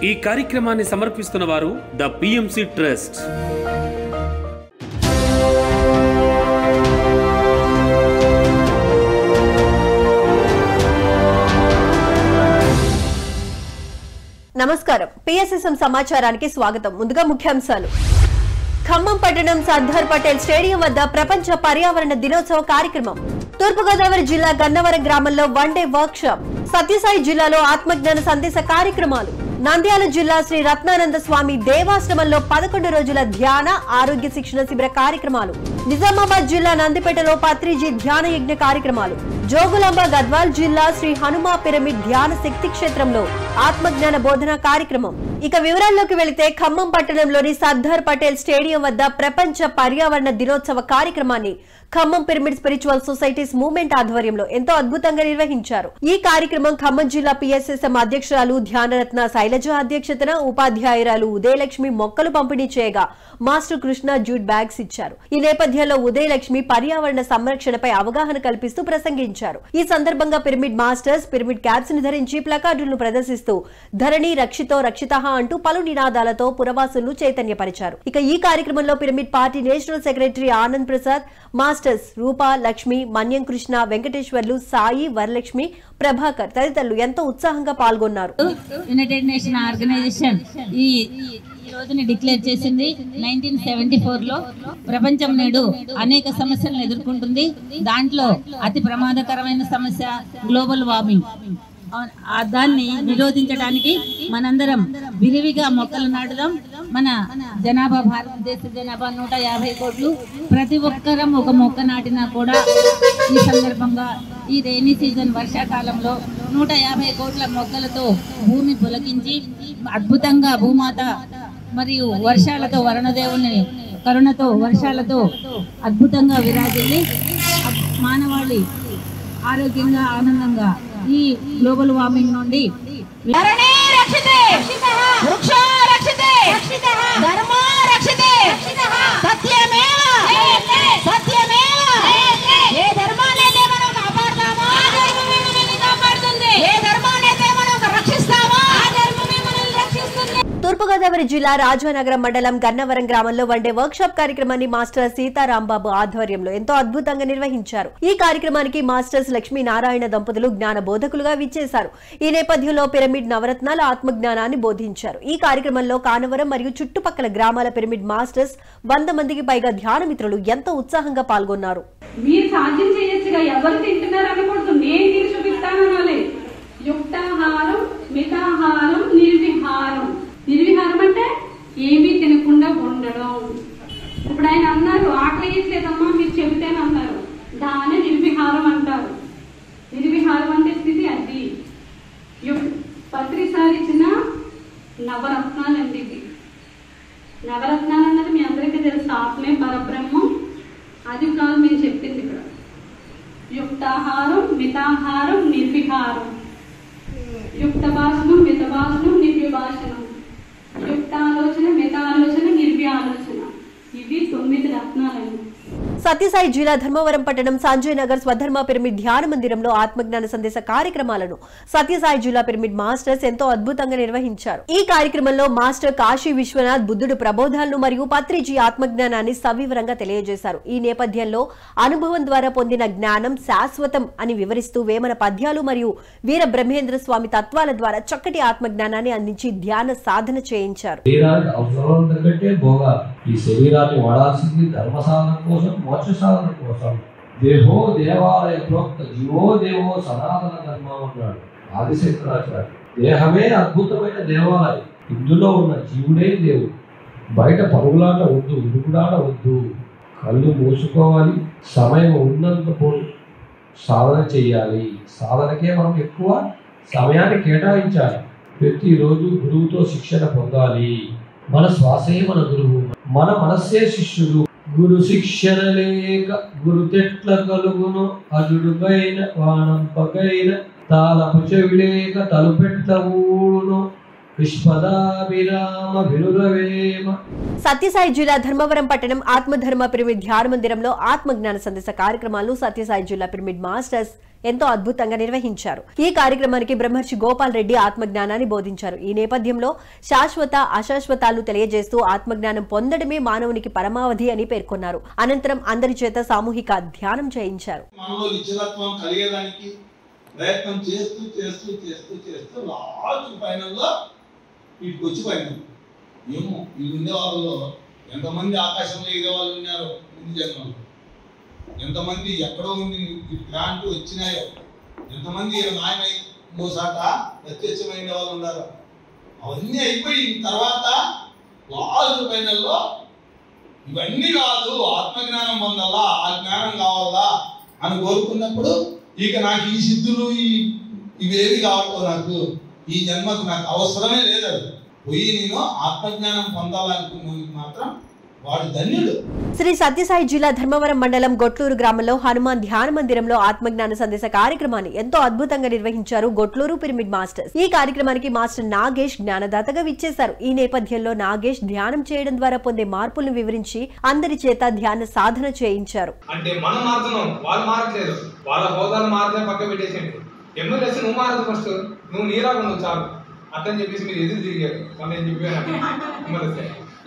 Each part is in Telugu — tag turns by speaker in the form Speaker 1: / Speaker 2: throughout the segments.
Speaker 1: ఈ కార్యక్రమాన్ని సమర్పిస్తున్న వారు ద పిఎంసి ట్రస్ట్
Speaker 2: నమస్కారం పిఎస్ఎస్ఎం సమాచారానికి స్వాగతం ముందుగా ముఖ్యాంశాలు ఖమ్మం పట్టణం సర్దార్ పటేల్ స్టేడియం వద్ద ప్రపంచ పర్యావరణ దినోత్సవ కార్యక్రమం తూర్పుగోదావరి జిల్లా గన్నవరం గ్రామంలో one day workshop Sathya Sai జిల్లాలో ఆత్మజ్ఞాన సందేశ కార్యక్రమాలు నంద్యాల జిల్లా శ్రీ రత్నానంద స్వామి దేవాశ్రమంలో పదకొండు రోజుల ధ్యాన ఆరోగ్య శిక్షణ శిబిర కార్యక్రమాలు నిజామాబాద్ జిల్లా నందిపేటలో పత్రిజీ ధ్యాన యజ్ఞ కార్యక్రమాలు జోగులాంబ గద్వాల్ జిల్లా శ్రీ హనుమా పిరమిడ్ ధ్యాన శక్తి క్షేత్రంలో ఆత్మజ్ఞాన బోధన కార్యక్రమం ఇక వివరాల్లోకి వెళితే ఖమ్మం పట్టణంలోని సర్దార్ పటేల్ స్టేడియం వద్ద ప్రపంచ పర్యావరణ దినోత్సవ కార్యక్రమాన్ని Khammam pyramid spiritual societies movement ఆధ్వర్యంలో ఎంతో అద్భుతంగా నిర్వహించారు ఈ కార్యక్రమం ఖమ్మం జిల్లా పిఎస్ఎస్ఎం అధ్యక్షురాలు ధ్యానరత్న శైలజ అధ్యక్షతన ఉపాధ్యాయురాలు ఉదయలక్ష్మి మొక్కలు పంపిణీ చేయగా మాస్టర్ కృష్ణ జూట్ బ్యాగ్స్ ఇచ్చారు ఈ నేపథ్యంలో ఉదయలక్ష్మి పర్యావరణ సంరక్షణపై అవగాహన కల్పిస్తూ ప్రసంగించారు ఈ సందర్భంగా పిరమిడ్ మాస్టర్స్ పిరమిడ్ క్యాప్స్ ని ధరించి ప్లకార్డులను ప్రదర్శిస్తూ ధరణి రక్షితో రక్షిత అంటూ పలు నినాదాలతో పురవాసులను చైతన్యపరిచారు ఇక ఈ కార్యక్రమంలో pyramid party national secretary Anand Prasad masters Roopa Lakshmi Manyam Krishna Venkateswarlu Sai Varalakshmi Prabhakar తదితరులు ఎంతో ఉత్సాహంగా పాల్గొన్నారు
Speaker 3: యునైటెడ్ నేషన్ ఆర్గనైజేషన్ ఈ ఈ రోజుని డిక్లేర్ చేసింది నైన్టీన్ సెవెంటీ ఫోర్ లో ప్రపంచం నేడు అనేక సమస్యలను ఎదుర్కొంటుంది దాంట్లో అతి ప్రమాదకరమైన సమస్య గ్లోబల్ వార్మింగ్ ఆ- ఆ దాన్ని నిరోధించడానికి మనందరం విరివిగా మొక్కలు నాటుదాం మన జనాభా భారతదేశ జనాభా నూట యాభై కోట్లు ప్రతి ఒక్కరం ఒక మొక్క నాటినా కూడా ఈ సందర్భంగా ఈ రైనీ సీజన్ వర్షాకాలంలో నూట యాభై కోట్ల మొక్కలతో భూమి పులకించి అద్భుతంగా భూమాత మరియు వర్షాలతో వరుణదేవుని కరుణతో వర్షాలతో అద్భుతంగా విరాజిల్లి అద్- మానవాళి ఆరోగ్యంగా ఆనందంగా ఈ గ్లోబల్ వార్మింగ్ నుండి
Speaker 2: తూర్పుగోదావరి జిల్లా రాజానగరం మండలం గన్నవరం గ్రామంలో వన్డే వర్క్ షాప్ కార్యక్రమాన్ని మాస్టర్ సీతారాంబాబు ఆధ్వర్యంలో ఎంతో అద్భుతంగా నిర్వహించారు ఈ కార్యక్రమానికి మాస్టర్స్ లక్ష్మీ నారాయణ దంపతులు జ్ఞాన బోధకులుగా విచ్చేశారు ఈ నేపథ్యంలో పిరమిడ్ నవరత్నాల ఆత్మజ్ఞానాన్ని బోధించారు ఈ కార్యక్రమంలో కానవరం మరియు చుట్టుపక్కల గ్రామాల పిరమిడ్ మాస్టర్స్ వంద మందికి పైగా ధ్యాన మిత్రులు ఎంతో ఉత్సాహంగా పాల్గొన్నారు
Speaker 4: మీరు సాధ్యం చేయొచ్చుగా ఎవరు తింటున్నారు అనకూడదు నేను తిని చూపిస్తాను అనాలి యుక్తాహారం మితాహారం నిర్విహారం నిర్విహారం అంటే ఏమీ తినకుండా ఉండడం ఇప్పుడు ఆయన అన్నారు ఆకలి వేయట్లేదమ్మా మీరు చెబితేనే అన్నారు దాన్ని నిర్విహారం అంటారు నిర్విహారం అంటే స్థితి అది యు- పత్రిసారి ఇచ్చిన నవరత్నాలండి ఇవి నవరత్నాలు అన్నది మీ అందరికీ తెలుసు ఆత్మే పరబ్రహ్మం అది కాదు మేము చెప్పింది ఇక్కడ యుక్తాహారం మితాహారం నిర్విహారం యుక్త భాషణం మిత భాషణం నిర్విభాషణం యుక్తాలోచన మితాలోచన నిర్వ్యాలోచన ఇవి తొమ్మిది రత్నాలండి
Speaker 2: సత్యసాయి జిల్లా ధర్మవరం పట్టణం సంజయ్ నగర్ స్వధర్మ పిరమిడ్ ధ్యాన మందిరంలో ఆత్మజ్ఞాన సందేశ కార్యక్రమాలను సత్యసాయి జిల్లా పిరమిడ్ మాస్టర్స్ ఎంతో అద్భుతంగా నిర్వహించారు ఈ కార్యక్రమంలో మాస్టర్ కాశీ విశ్వనాథ్ బుద్ధుడు ప్రబోధాలను మరియు పత్రిజీ ఆత్మజ్ఞానాన్ని సవివరంగా తెలియజేశారు ఈ నేపథ్యంలో అనుభవం ద్వారా పొందిన జ్ఞానం శాశ్వతం అని వివరిస్తూ వేమన పద్యాలు మరియు వీర బ్రహ్మేంద్ర స్వామి తత్వాల ద్వారా చక్కటి ఆత్మజ్ఞానాన్ని అందించి ధ్యాన సాధన చేయించారు
Speaker 5: శరీరానికి అవసరం తగ్గట్టే భోగాలు ఈ శరీరాన్ని వాడాల్సింది ధర్మ సాధన కోసం మోక్ష సాధన కోసం దేహో దేవాలయ ప్రోక్త జీవో దేవో సనాతన ధర్మం అన్నాడు ఆదిశంకరాచార్య దేహమే అద్భుతమైన దేవాలయం ఇందులో ఉన్న జీవుడే దేవుడు బయట పరుగులాట వద్దు ఉరుకులాట వద్దు కళ్ళు మూసుకోవాలి సమయం ఉన్నంతప్పుడు సాధన చేయాలి సాధనకే మనం ఎక్కువ సమయాన్ని కేటాయించాలి ప్రతిరోజు గురువుతో శిక్షణ పొందాలి మన శ్వాసే మన గురువు మన మనస్సే శిష్యుడు గురు శిక్షణ లేక గురు తెట్ల కలుగును అజుడుగైన వానంపగైన తాళపు చెవిలేక తలుపెట్ల ఊడును విశ్వదాభిరామ వినురవేమ
Speaker 2: సత్యసాయి జిల్లా ధర్మవరం పట్టణం ఆత్మధర్మ పిరమిడ్ ధ్యాన మందిరంలో ఆత్మజ్ఞాన సందేశ కార్యక్రమాలు సత్యసాయి జిల్లా పిరమిడ్ మాస్టర్స్ ఎంతో అద్భుతంగా నిర్వహించారు ఈ కార్యక్రమానికి బ్రహ్మర్షి గోపాల్ రెడ్డి ఆత్మజ్ఞానాన్ని బోధించారు ఈ నేపథ్యంలో శాశ్వత అశాశ్వతాలు తెలియజేస్తూ ఆత్మజ్ఞానం పొందడమే మానవునికి పరమావధి అని పేర్కొన్నారు అనంతరం అందరి చేత సామూహిక ధ్యానం చేయించారు
Speaker 6: మనలో నిశ్చలత్వం కలిగేదానికి ప్రయత్నం చేస్తూ చేస్తూ చేస్తూ చేస్తూ లాస్ట్ ఫైనల్లో వీటికి వచ్చి పోయినాం ఏమో ఈ ఉండే వాళ్ళలో ఎంతమంది ఆకాశంలో ఎగిరే వాళ్ళు ఉన్నారో ముందు జన్మలో ఎంతమంది ఎక్కడో ఉంది ఈ గ్రాంట్ వచ్చినాయో ఎంతమంది ఈయన నాయనై ఇంకోసాట ప్రత్యక్షమైన వాళ్ళు ఉన్నారు అవన్నీ అయిపోయిన తర్వాత లాస్ట్ ఫైనల్లో ఇవన్నీ కాదు ఆత్మజ్ఞానం పొందాలా ఆ జ్ఞానం కావాలా అని కోరుకున్నప్పుడు ఇక నాకు ఈ సిద్ధులు ఈ ఇవేవి కావట్లేదు నాకు ఈ జన్మకు నాకు అవసరమే లేదు అది పోయి నేను ఆత్మజ్ఞానం పొందాలనుకున్నందుకు మాత్రం వాడు ధన్యుడు
Speaker 2: శ్రీ సత్యసాయి జిల్లా ధర్మవరం మండలం గొట్లూరు గ్రామంలో హనుమాన్ ధ్యాన మందిరంలో ఆత్మజ్ఞాన సందేశ కార్యక్రమాన్ని ఎంతో అద్భుతంగా నిర్వహించారు గొట్లూరు పిరమిడ్ మాస్టర్స్ ఈ కార్యక్రమానికి మాస్టర్ నాగేష్ జ్ఞానదాతగా విచ్చేశారు ఈ నేపథ్యంలో నాగేష్ ధ్యానం చేయడం ద్వారా పొందే మార్పులను వివరించి అందరి చేత ధ్యాన సాధన చేయించారు
Speaker 7: అంటే మనం మారుతున్నాం వాళ్ళు మారట్లేదు వాళ్ళ హోదాలు మారితే పక్క పెట్టేసేయండి ఎమ్మెల్యేస్ నువ్వు మారదు ఫస్ట్ నువ్వు నీలాగా ఉండవు చాలు అట్లని చెప్పేసి మీరు ఎదురు తిరిగారు మనం ఏం చెప్పాను ఎమ్మెల్యేస్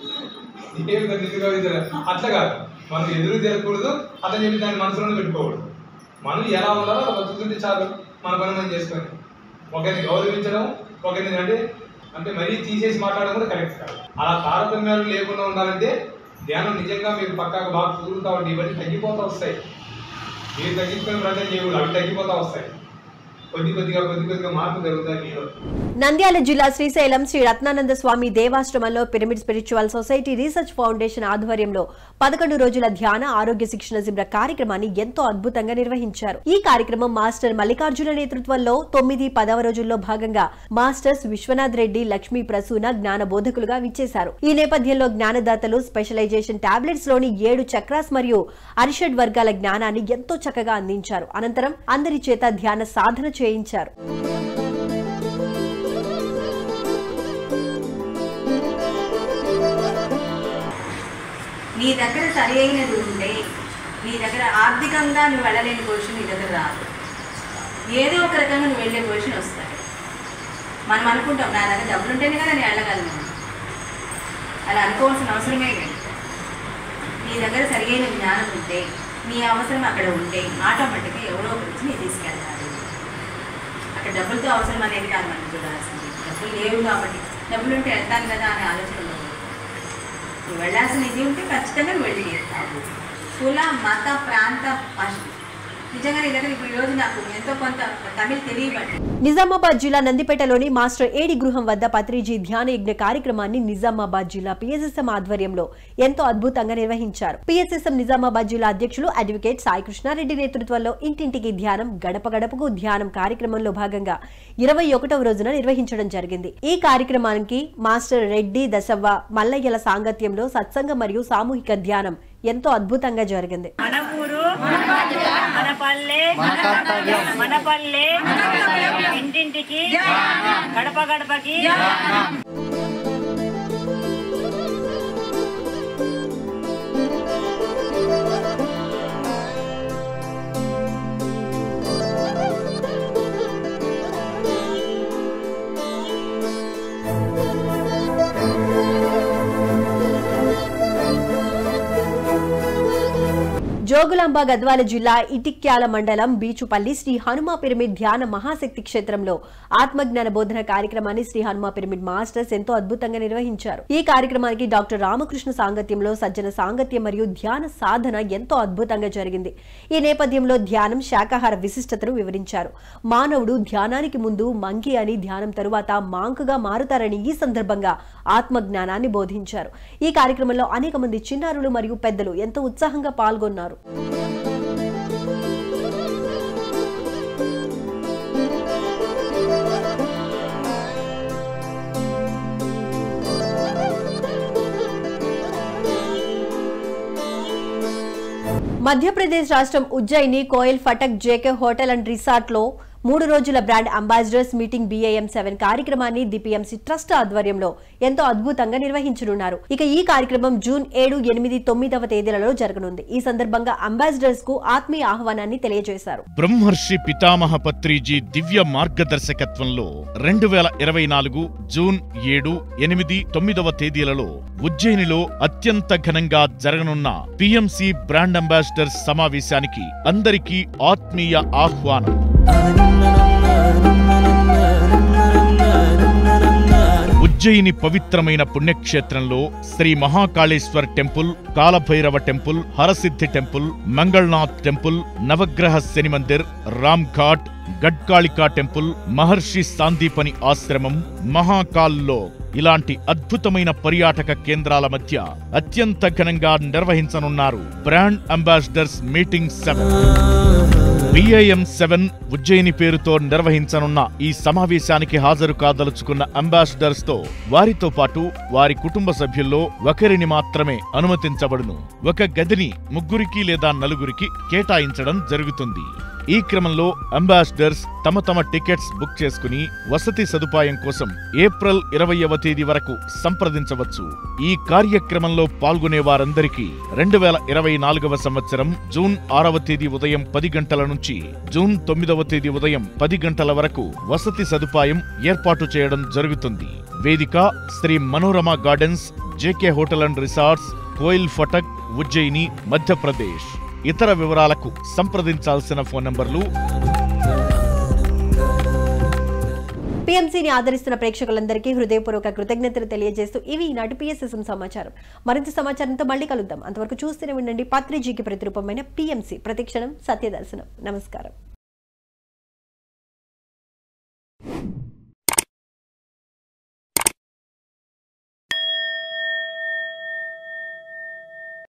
Speaker 7: ఏ విధంగా ఎదురుగా ఎదురు అట్లా కాదు మనం ఎదురు తిరగకూడదు అట్లా చెప్పి దాన్ని మనసులోనే పెట్టుకోకూడదు మనం ఎలా ఉండాలో అలా బతుకుతుంటే చాలు మన పని మనం చేసుకొని ఒకరిని గౌరవించడం ఒకరిని అంటే అంటే మరీ తీసేసి మాట్లాడడం కూడా కరెక్ట్ కాదు అలా తారతమ్యాలు లేకుండా ఉండాలంటే ధ్యానం నిజంగా మీరు పక్కాగా బాగా కుదురుతా ఉంటే ఇవన్నీ తగ్గిపోతూ వస్తాయి మీరు తగ్గించుకునే ప్రయత్నం చేయకూడదు అవి తగ్గిపోతూ వస్తాయి కొద్ది కొద్దిగా కొద్ది కొద్దిగా మార్పు జరుగుతాయి మీలో
Speaker 2: నంద్యాల జిల్లా శ్రీశైలం శ్రీ రత్నానంద స్వామి దేవాశ్రమంలో pyramid spiritual society research foundation ఆధ్వర్యంలో పదకొండు రోజుల ధ్యాన ఆరోగ్య శిక్షణ శిబిర కార్యక్రమాన్ని ఎంతో అద్భుతంగా నిర్వహించారు ఈ కార్యక్రమం మాస్టర్ మల్లికార్జున నేతృత్వంలో తొమ్మిది పదవ రోజుల్లో భాగంగా మాస్టర్స్ విశ్వనాథ్ రెడ్డి లక్ష్మీ ప్రసూన జ్ఞాన బోధకులుగా విచ్చేశారు ఈ నేపథ్యంలో జ్ఞానదాతలు స్పెషలైజేషన్ టాబ్లెట్స్ లోని ఏడు చక్రాస్ మరియు అరిషడ్ వర్గాల జ్ఞానాన్ని ఎంతో చక్కగా అందించారు అనంతరం అందరి చేత ధ్యాన సాధన చేయించారు
Speaker 8: నీ దగ్గర సరి అయినది ఉంటే నీ దగ్గర ఆర్థికంగా నువ్వు వెళ్ళలేని పొజిషన్ నీ దగ్గర రాదు ఏదో ఒక రకంగా నువ్వు వెళ్ళే పొజిషన్ వస్తాయి మనం అనుకుంటాం నా దగ్గర డబ్బులు ఉంటేనే కదా నేను వెళ్ళగలను అలా అనుకోవాల్సిన అవసరమే లేదు నీ దగ్గర సరియైన జ్ఞానం ఉంటే నీ అవసరం అక్కడ ఉంటే ఆటోమేటిక్గా ఎవరో ఒకరు వచ్చి నీ తీసుకెళ్ళాలి అక్కడ డబ్బులతో అవసరం అనేది కాదు మనం చూడాల్సింది డబ్బులు లేవు కాబట్టి డబ్బులు ఉంటే వెళ్తాను కదా అనే ఆలోచన ఉండదు నువ్వు వెళ్ళాల్సిన ఇది ఉంటే ఖచ్చితంగా నువ్వు వెళ్ళి చేస్తావు కుల మత ప్రాంత భాష నిజంగా నీ దగ్గర ఇప్పుడు ఈ రోజు నాకు ఎంతో కొంత తమిళ్ తెలియబట్టి
Speaker 2: నిజామాబాద్ జిల్లా నందిపేటలోని మాస్టర్ ఏడి గృహం వద్ద పత్రిజీ ధ్యాన యజ్ఞ కార్యక్రమాన్ని నిజామాబాద్ జిల్లా పిఎస్ఎస్ఎం ఆధ్వర్యంలో ఎంతో అద్భుతంగా నిర్వహించారు పిఎస్ఎస్ఎం నిజామాబాద్ జిల్లా అధ్యక్షులు అడ్వకేట్ సాయి కృష్ణారెడ్డి నేతృత్వంలో ఇంటింటికి ధ్యానం గడప గడపకు ధ్యానం కార్యక్రమంలో భాగంగా ఇరవై ఒకటవ రోజున నిర్వహించడం జరిగింది ఈ కార్యక్రమానికి మాస్టర్ రెడ్డి దశవ్వ మల్లయ్యల సాంగత్యంలో సత్సంగం మరియు సామూహిక ధ్యానం ఎంతో అద్భుతంగా జరిగింది
Speaker 9: మన ఊరు మన పల్లె మన పల్లె ఇంటింటికి గడప గడపకి
Speaker 2: జోగులాంబ గద్వాల జిల్లా ఇటిక్యాల మండలం బీచుపల్లి శ్రీ హనుమ పిరమిడ్ ధ్యాన మహాశక్తి క్షేత్రంలో ఆత్మజ్ఞాన బోధన కార్యక్రమాన్ని శ్రీ హనుమ పిరమిడ్ మాస్టర్స్ ఎంతో అద్భుతంగా నిర్వహించారు ఈ కార్యక్రమానికి డాక్టర్ రామకృష్ణ సాంగత్యంలో సజ్జన సాంగత్యం మరియు ధ్యాన సాధన ఎంతో అద్భుతంగా జరిగింది ఈ నేపథ్యంలో ధ్యానం శాకాహార విశిష్టతను వివరించారు మానవుడు ధ్యానానికి ముందు మంకి అని ధ్యానం తరువాత మాంకుగా మారుతారని ఈ సందర్భంగా ఆత్మజ్ఞానాన్ని బోధించారు ఈ కార్యక్రమంలో అనేక మంది చిన్నారులు మరియు పెద్దలు ఎంతో ఉత్సాహంగా పాల్గొన్నారు మధ్యప్రదేశ్ రాష్ట్రం Ujjaini Koyal Phatak JK hotel and resort లో మూడు రోజుల brand ambassadors meeting BIM seven కార్యక్రమాన్ని దిపిఎంసి ట్రస్ట్ ఆధ్వర్యంలో ఎంతో అద్భుతంగా నిర్వహించనున్నారు ఇక ఈ కార్యక్రమం జూన్ ఏడు ఎనిమిది తొమ్మిదవ తేదీలలో జరగనుంది ఈ సందర్భంగా అంబాసిడర్స్ కు ఆత్మీయ ఆహ్వానాన్ని తెలియజేశారు
Speaker 10: బ్రహ్మర్షి పితామహ పత్రిజీ దివ్య మార్గదర్శకత్వంలో రెండు వేల ఇరవై నాలుగు జూన్ ఏడు ఎనిమిది తొమ్మిదవ తేదీలలో ఉజ్జయినిలో అత్యంత ఘనంగా జరగనున్న పిఎంసి బ్రాండ్ అంబాసిడర్స్ సమావేశానికి అందరికీ ఆత్మీయ ఆహ్వానం ఉజ్జయిని పవిత్రమైన పుణ్యక్షేత్రంలో Shri Mahakaleshwar temple Kalabhairava temple Harsiddhi temple Mangalnath temple Navagraha Shani Mandir Ram Ghat Gadkalika temple Maharshi Sandipani Ashram మహాకాల్లో ఇలాంటి అద్భుతమైన పర్యాటక కేంద్రాల మధ్య అత్యంత ఘనంగా నిర్వహించనున్నారు brand ambassadors meeting seven BIM seven Ujjaini పేరుతో నిర్వహించనున్న ఈ సమావేశానికి హాజరు కాదలుచుకున్న అంబాసిడర్స్ తో వారితో పాటు వారి కుటుంబ సభ్యుల్లో ఒకరిని మాత్రమే అనుమతించబడును ఒక గదిని ముగ్గురికి లేదా నలుగురికి కేటాయించడం జరుగుతుంది ఈ క్రమంలో అంబాసిడర్స్ తమ తమ టికెట్స్ బుక్ చేసుకుని వసతి సదుపాయం కోసం ఏప్రిల్ ఇరవయవ తేదీ వరకు సంప్రదించవచ్చు ఈ కార్యక్రమంలో పాల్గొనే వారందరికీ రెండు వేల ఇరవై నాలుగవ సంవత్సరం జూన్ ఆరవ తేదీ ఉదయం పది గంటల నుంచి జూన్ తొమ్మిదవ తేదీ ఉదయం పది గంటల వరకు వసతి సదుపాయం ఏర్పాటు చేయడం జరుగుతుంది వేదిక Shri Manorama gardens JK hotel and resorts Koyil Phatak Ujjaini Madhya Pradesh ఇతర వివరాలకు సంప్రదించాల్సిన ఫోన్ నంబర్లు
Speaker 2: పిఎంసీని ఆదరిస్తున్న ప్రేక్షకులందరికీ హృదయపూర్వక కృతజ్ఞతలు తెలియజేస్తూ ఇవి ఈనాటి పిఎస్ఎస్ఎం సమాచారం మరింత సమాచారంతో మళ్ళీ కలుద్దాం అంతవరకు చూస్తూనే ఉండండి పత్రిజీకి ప్రతిరూపమైన పిఎంసీ ప్రతిక్షణం సత్యదర్శనం నమస్కారం